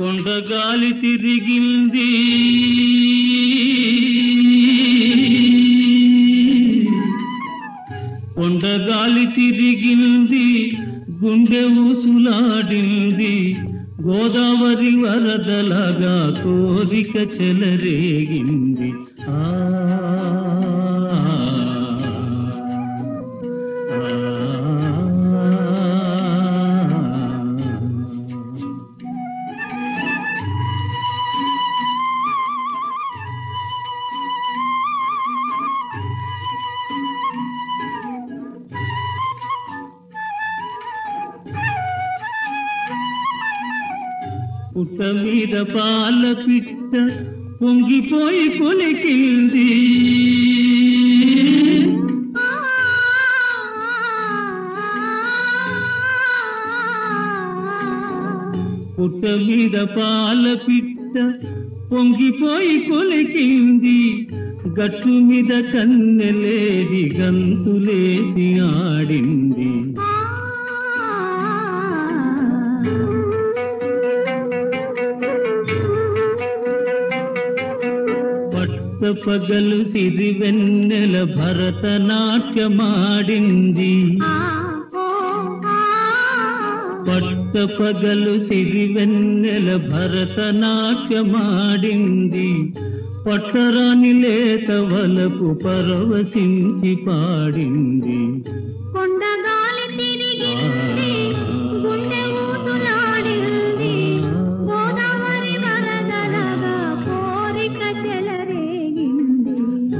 కొండగాలి తిరిగింది కొండగాలి తిరిగింది గుండె ఊసులాడింది గోదావరి వరదలగా కోరిక చెలరేగింది ఆ ఆ పుట్ట మీద పాల పిట్ట పొంగిపోయి కొలికింది పుట్ట మీద పాల పిట్ట పొంగిపోయి కొలికింది గట్టు మీద కన్నెలేది గంతులేసి ఆడింది పట్ట పగలు సిరి వెన్నెల భరతనాట్యమాడింది పట్ట పగలు సిరి వెన్నెల భరతనాట్యమాడింది పట్టరాని లేత వలపు పరవశించి పాడింది కొండగాలి తిరిగింది గుండె ఊసులాడింది గోదావరి వరదలగా కోరిక చెలరేగింది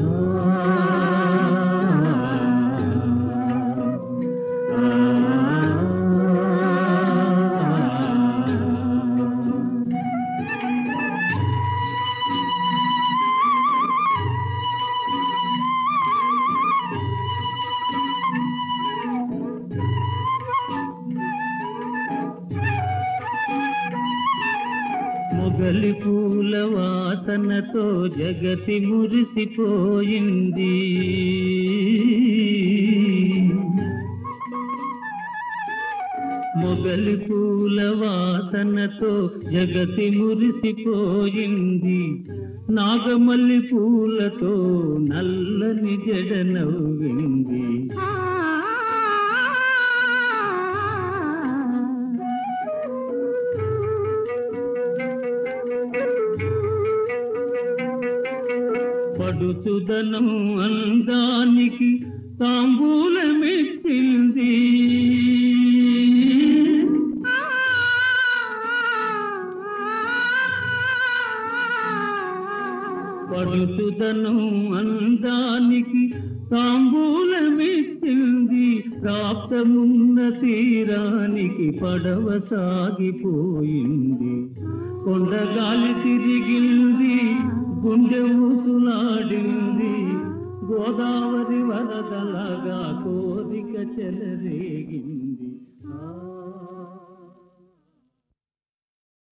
మొగలి పూల వాసనతో జగతి మురిసిపోయింది మొగలి పూల వాసనతో జగతి మురిసిపోయింది నాగమల్లి పూలతో నల్లని జడ నవ్వింది ఆ పడుచుదనం అందానికి తాంబూలమెచ్చింది పడుచుదనం అందానికి తాంబూలమెచ్చింది ప్రాప్తమున్న తీరానికి పడవ సాగిపోయింది కొండగాలి తిరిగింది గుండె ఊసులాడింది గోదావరి వరదలాగా కోరిక చెలరేగింది